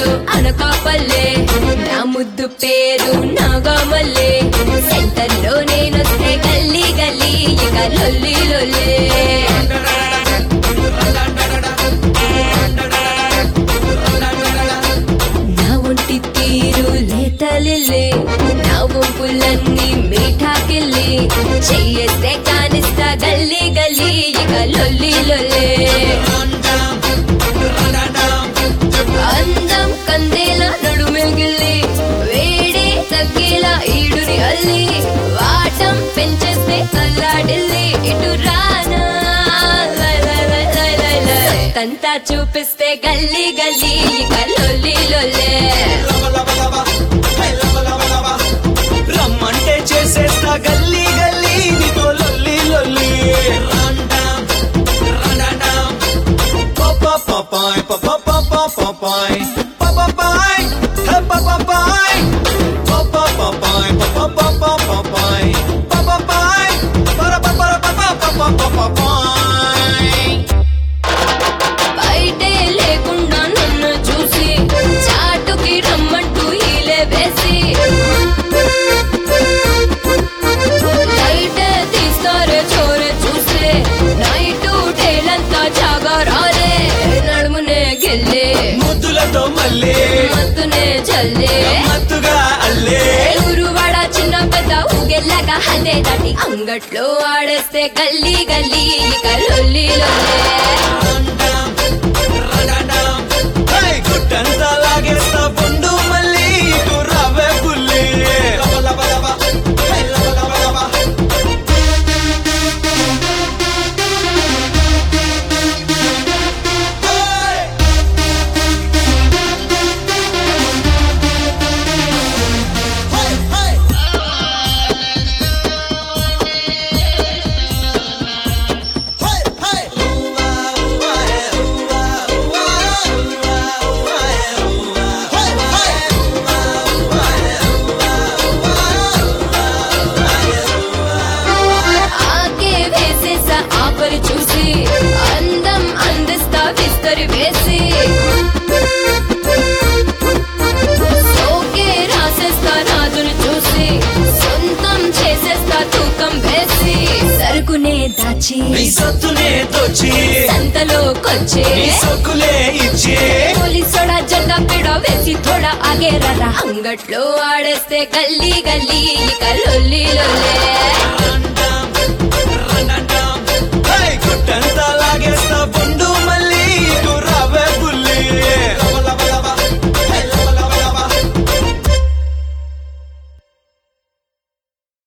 అనకాపల్లే నా ముద్దు పేరు నాగమల్లే సెంటర్ లో నేనొస్తే గల్లీ గల్లీ ఇక లొల్లి లొల్లే నా ఒంటి తీరు లేతలిల్లే నా వంపులన్నీ మీఠాకెళ్ళి చెయ్యేస్తే కానిస్తా గల్లీ గల్లీ ఇక లొల్లి లొల్లే అందం కందేలా నడుమెల్గిల్లి వేడి తగ్గేలా ఈడుని అల్లి వాటం పెంచేస్తే అల్లాడిల్లి ఇటు రానా లై లై లై లై లై లై. సొత్తంతా చూపిస్తే గల్లీ గల్లీ ఇక లొల్లి లొల్లే రమ్మంటే చేసేస్తా గల్లీ గల్లీ నీతో లొల్లి లొల్లి పాపాయ్ పాపాయ్ పాపాయ్ పాపాయ్ పాపాయ్ పాపాయ్ పాపాయ్ పాపాయ్ బయటే లేకుండా నన్ను చూసి చాటుకి రమ్మంటూ ఈలే వేసి లైట్ తీస్తారే చోరే చూసే నైట్ టేలంతా జాగారాలే నడుమునే గెల్లే ముద్దులతో మళ్ళీ మత్తునే చల్లే మత్తుగా అల్లే ఊరువాడ చిన్న పెద్ద ఊగెల్లాగా హదే దాటి అంగట్లో ఆడేస్తే గల్లీ గల్లీ ఇక లొల్లి లొల్లే హై, గుట్టంతా లాగేస్తా బొండు మళ్ళీ ఇటు రవ్వే పుల్లి ఆకే వేసేసా ఆపరి చూసి అందం అందిస్తా విస్తరి వేసి సోకే రాసేస్తా రాజుని చూసి సొంతం చేసేస్తా తూకం వేసి సరుకునే దాచి నీ సత్తునే తోచి సంతలోకొచ్చే నీ సొక్కులే ఇచ్చి పోలీసోడా జెండా పిడ వేసి థోడా ఆగే రరా అంగట్లో ఆడేస్తే గల్లీ గల్లీ ఇక లొల్లి లొల్లే